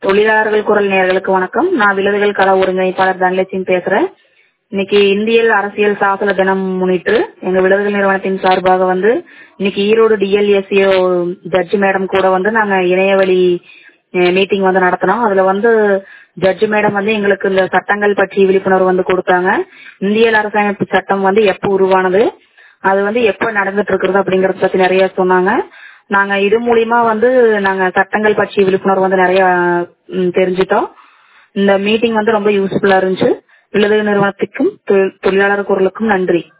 தொழிலாளர்கள் குரல் நேயர்களுக்கு வணக்கம் நான் விழுதுகள் கள ஒருங்கிணைப்பாளர் தனலட்சுமி பேசுறேன் இன்னைக்கு இந்தியல் அரசியல் சாசன தினம் முன்னிட்டு எங்க விழுதுகள் நிறுவனத்தின் சார்பாக வந்து இன்னைக்கு ஈரோடு டிஎல்எஸ்சிஓ ஜட்ஜ் மேடம் கூட வந்து நாங்க இணையவழி மீட்டிங் வந்து நடத்தினோம் அதுல வந்து ஜட்ஜ் மேடம் வந்து எங்களுக்கு இந்த சட்டங்கள் பற்றி விழிப்புணர்வு வந்து கொடுத்தாங்க இந்தியல் அரசமைப்பு சட்டம் வந்து எப்போ உருவானது அது வந்து எப்ப நடந்துட்டு இருக்கிறது அப்படிங்கறத பத்தி நிறைய சொன்னாங்க நாங்க இது மூலியமா வந்து நாங்க சட்டங்கள் பற்றி விழிப்புணர்வு வந்து நிறைய ம், தெரிஞ்சுட்டோம் இந்த மீட்டிங் வந்து ரொம்ப யூஸ்ஃபுல்லா இருந்துச்சு விழுது நிறுவனத்துக்கும் தொ- தொழிலாளர் குரலுக்கும் நன்றி